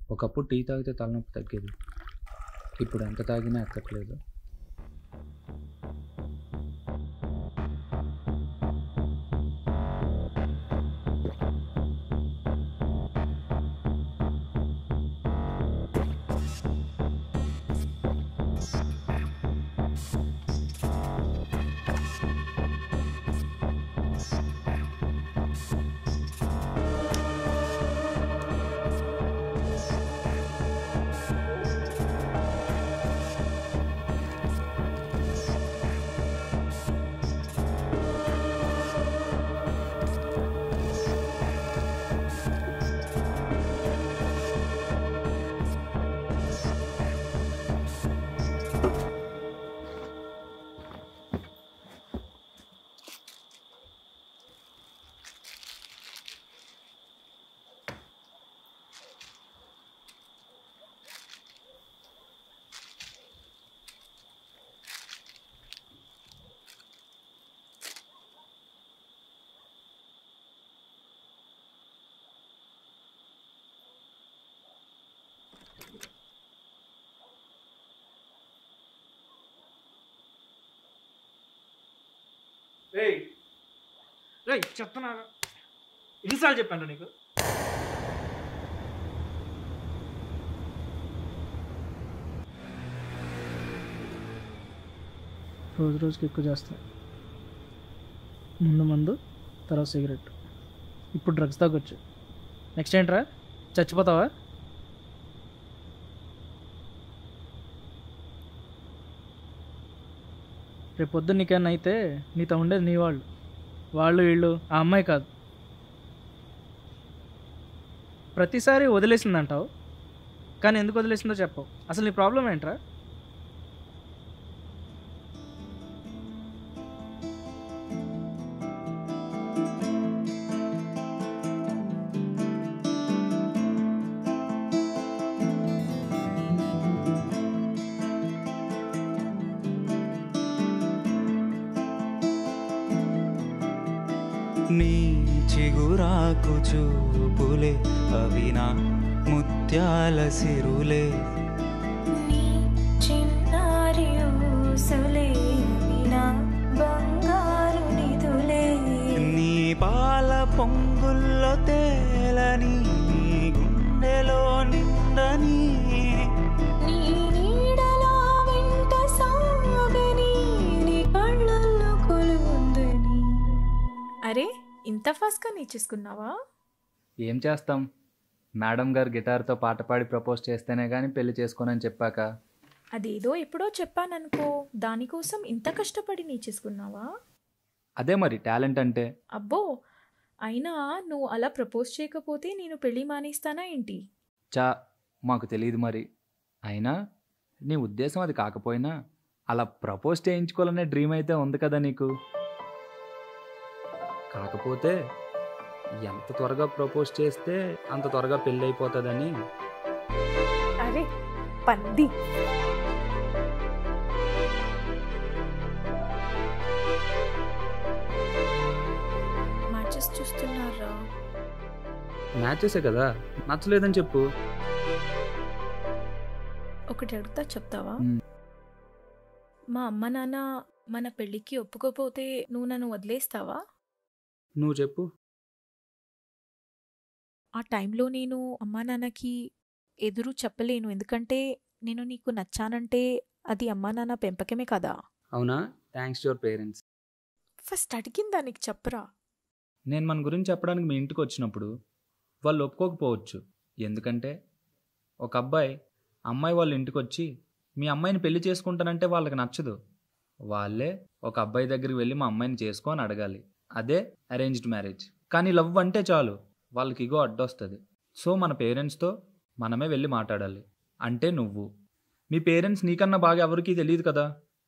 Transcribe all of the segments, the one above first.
ఒకప్పుడు టీ తాగితే తలనొప్పి తగ్గేది ఇప్పుడు ఎంత తాగినా ఎక్కట్లేదు రేయ్ రేయ్ చెప్తున్నా ఎన్నిసార్లు చెప్పాను నీకు రోజు రోజుకి ఎక్కువ చేస్తాం ముందు మందు తర్వాత సిగరెట్ ఇప్పుడు డ్రగ్స్ తాగొచ్చు నెక్స్ట్ ఏంట్రా చచ్చిపోతావా రేపు పొద్దున్న నీకేమన్నా అయితే నీతో ఉండేది నీ వాళ్ళు వాళ్ళు వీళ్ళు ఆ అమ్మాయి కాదు ప్రతిసారి వదిలేసిందంటావు కానీ ఎందుకు వదిలేసిందో చెప్పవు అసలు నీ ప్రాబ్లం ఏంట్రా నీ చిగురాకు చూపులే అవినా ముత్యాల సిరులే నీ చిన్నారి ఊసులే వినా బంగారు నిధులే నీ పాల పొంగుల్లో తేలని నీ గుండెలో నిండని నీ నీడలా వెంట సాగని నీ కళ్ళల్లో కొలుందని అరే ఇంత ఫాస్ట్గా నేర్చేసుకున్నావా ఏం చేస్తాం మేడం గారు గిటార్తో పాట పాడి ప్రపోజ్ చేస్తేనే కానీ పెళ్లి చేసుకోనని చెప్పాక అదేదో ఎప్పుడో చెప్పాననుకో దానికోసం ఇంత కష్టపడి నేర్చేసుకున్నావా అదే మరి టాలెంట్ అంటే అబ్బో అయినా నువ్వు అలా ప్రపోజ్ చేయకపోతే నేను పెళ్ళి మానేస్తానా ఏంటి చా మాకు తెలియదు మరి అయినా నీ ఉద్దేశం అది కాకపోయినా అలా ప్రపోజ్ చేయించుకోవాలనే డ్రీమ్ అయితే ఉంది కదా నీకు కాకపోతే ఎంత త్వరగా ప్రపోజ్ చేస్తే అంత త్వరగా పెళ్ళి అయిపోతుందని అరే పంది మ్యాచెస్ చూస్తున్నారా మ్యాచెసే కదా నచ్చలేదని చెప్పు ఒకటి అడుగుతా చెప్తావా మ్. మా అమ్మ నాన్న మన పెళ్ళికి ఒప్పుకోపోతే నువ్వు నన్ను వదిలేస్తావా నువ్వు చెప్పు ఆ టైంలో నేను అమ్మా నాన్నకి ఎదురు చెప్పలేను ఎందుకంటే నేను నీకు నచ్చానంటే అది అమ్మా నాన్న పెంపకమే కదా అవునా థ్యాంక్స్ యువర్ పేరెంట్స్ ఫస్ట్ అడిగిందా నీకు చెప్పరా నేను మన గురించి చెప్పడానికి మీ ఇంటికి వచ్చినప్పుడు వాళ్ళు ఒప్పుకోకపోవచ్చు ఎందుకంటే ఒక అబ్బాయి అమ్మాయి వాళ్ళ ఇంటికి వచ్చి మీ అమ్మాయిని పెళ్లి చేసుకుంటానంటే వాళ్ళకి నచ్చదు వాళ్ళే ఒక అబ్బాయి దగ్గరికి వెళ్ళి మా అమ్మాయిని చేసుకో అని అడగాలి అదే అరేంజ్డ్ మ్యారేజ్ కానీ లవ్ అంటే చాలు వాళ్ళకి ఇగో అడ్డొస్తుంది సో మన పేరెంట్స్తో మనమే వెళ్ళి మాట్లాడాలి అంటే నువ్వు మీ పేరెంట్స్ నీకన్నా బాగా ఎవరికీ తెలియదు కదా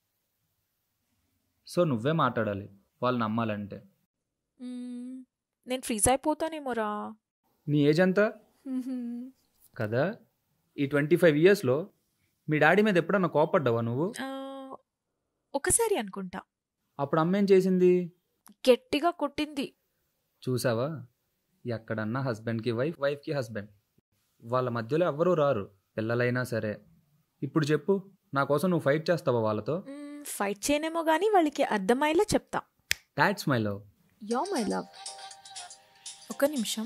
సో నువ్వే మాట్లాడాలి వాళ్ళు నమ్మాలంటే మ్మ్, నేను ఫ్రీజ్ అయిపోతానేమోరా నీ ఏజ్ ఎంత కదా ఈ ట్వంటీ ఫైవ్ ఇయర్స్లో మీ డాడీ మీద ఎప్పుడన్నా కోపడ్డావా నువ్వు ఆ, ఒకసారి అనుకుంటా అప్పుడు అమ్మ ఏం చేసింది గట్టిగా కొట్టింది చూసావా ఎక్కడన్నా హస్బెండ్కి వైఫ్ వైఫ్కి హస్బెండ్ వాళ్ళ మధ్యలో ఎవ్వరూ రారు పిల్లలైనా సరే ఇప్పుడు చెప్పు నా కోసం నువ్వు ఫైట్ చేస్తావా వాళ్ళతో మ్మ్, ఫైట్ చేయనేమో కానీ వాళ్ళకి అర్థమయ్యేలా చెప్తా that's my love yo my love ఒక నిమిషం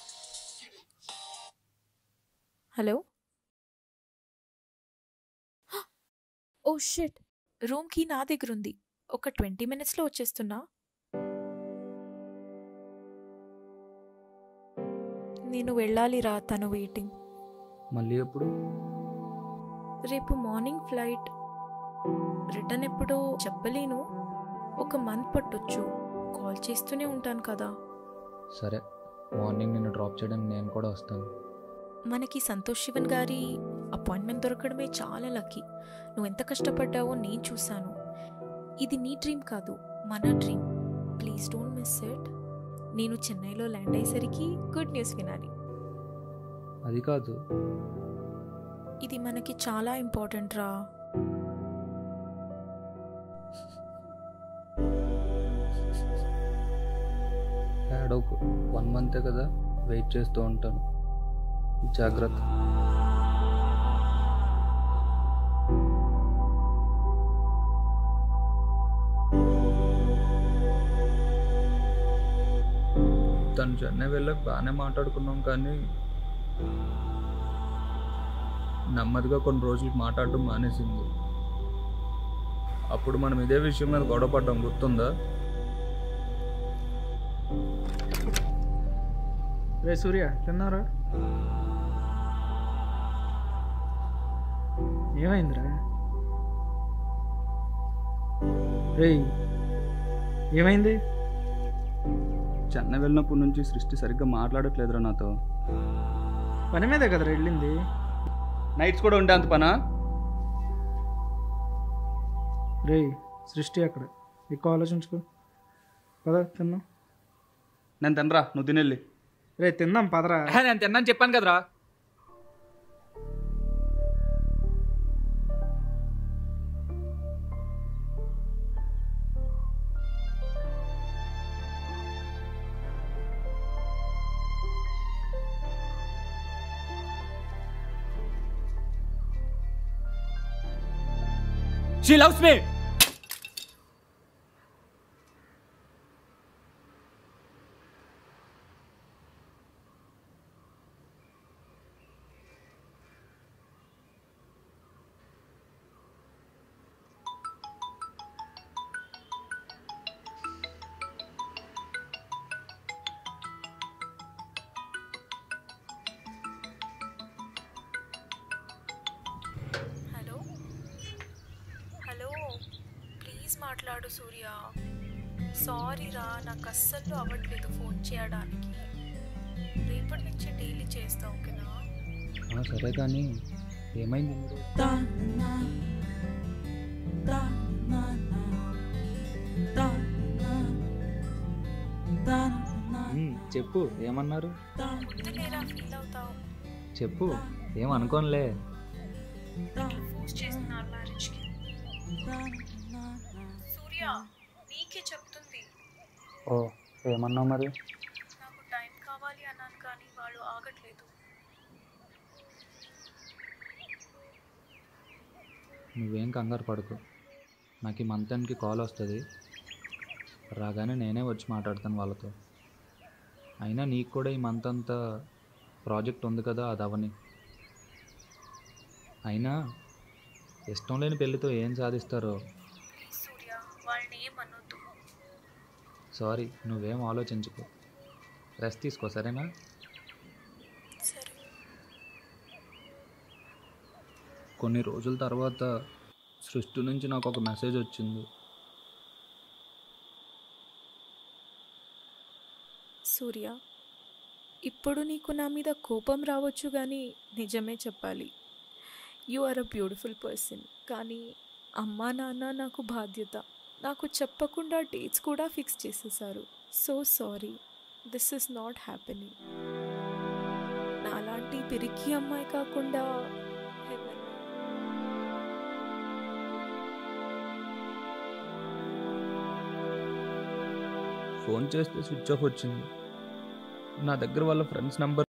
hello oh shit room key నా దగ్గర ఉంది ఒక ట్వంటీ మినిట్స్లో వచ్చేస్తున్నా నేను వెళ్ళాలిరా తను వెయిటింగ్ మళ్ళీ ఎప్పుడు రేపు మార్నింగ్ ఫ్లైట్ రిటర్న్ ఎప్పుడో చెప్పలేను ఒక మంత్ పట్టొచ్చు కాల్ చేస్తూనే ఉంటాను కదా సరే మార్నింగ్ నిన్ను డ్రాప్ చేయడానికి నేను కూడా వస్తాను మనకి సంతోష్ శివన్ గారి అపాయింట్మెంట్ దొరకడమే చాలా లక్కీ నువ్వు ఎంత కష్టపడ్డావో నేను చూశాను ఇది నీ డ్రీమ్ కాదు మన dream please don't miss it నేను చెన్నైలో ల్యాండ్ అయ్యేసరికి గుడ్ న్యూస్ వినాలి అది కాదు ఇది మనకి చాలా ఇంపార్టెంట్ రా ఏడోకు వన్ మంతే కదా వెయిట్ చేస్తూ ఉంటాను జాగ్రత్త తను చెన్నై వెళ్ళాక బాగానే మాట్లాడుకున్నాం కానీ నెమ్మదిగా కొన్ని రోజులు మాట్లాడటం మానేసింది అప్పుడు మనం ఇదే విషయం మీద గొడవ పడ్డాం గుర్తుందా రే సూర్య తిన్నారా ఏమైందిరా రే ఏమైంది చెన్నై వెళ్ళినప్పటి నుంచి సృష్టి సరిగ్గా మాట్లాడట్లేదురా నాతో పని మీదే కదరా వెళ్ళింది నైట్స్ కూడా ఉండే అంత పనా రే సృష్టి అక్కడ ఎక్కువ ఆలోచించుకో పద తిన్నాం నేను తినరా నువ్వు తినెళ్ళి రే తిందాం పదరా నేను తిన్నాను చెప్పాను కదరా She loves me. Hello hello please మాట్లాడు సూర్య సారీ రా నాకు అస్సలు అవ్వట్లేదు ఫోన్ చేయడానికి రేపటి నుంచి డైలీ చేస్తా ఓకేనా సరే కానీ ఏమైంది ఇందులో? మ్మ్, చెప్పు ఏమన్నారు వద్దులేరా ఫీల్ అవుతావు చెప్పు ఏమనుకోనులే ఫోర్స్ చేస్తున్నారు మ్యారేజ్కి సూర్య నీకే చెప్తుంది ఓ ఏమన్నావు మరి నాకు టైం కావాలి అన్నాను కానీ వాళ్ళు ఆగట్లేదు నువ్వేం కంగారు పడుకో నాకు ఈ మంత్ ఎండ్కి కాల్ వస్తుంది రాగానే నేనే వచ్చి మాట్లాడతాను వాళ్ళతో అయినా నీకు కూడా ఈ మంత్ అంతా ప్రాజెక్ట్ ఉంది కదా అది అవని అయినా ఇష్టం లేని పెళ్ళితో ఏం సాధిస్తారో ప్లీజ్ సూర్య వాళ్ళని ఏమనొద్దు సారీ నువ్వేం ఆలోచించుకో రెస్ట్ తీసుకో సరేనా సరే కొన్ని రోజుల తర్వాత సృష్టి నుంచి నాకు ఒక మెసేజ్ వచ్చింది సూర్య ఇప్పుడు నీకు నా మీద కోపం రావచ్చు కానీ నిజమే చెప్పాలి you are a beautiful person కానీ అమ్మా నాన్న నాకు బాధ్యత నాకు చెప్పకుండా డేట్స్ కూడా ఫిక్స్ చేసేసారు so sorry this is not happening నాలాంటి పిరికి అమ్మాయి కాకుండా heaven. ఫోన్ చేస్తే స్విచ్ ఆఫ్ వచ్చింది నా దగ్గర వాళ్ళ ఫ్రెండ్స్ నెంబర్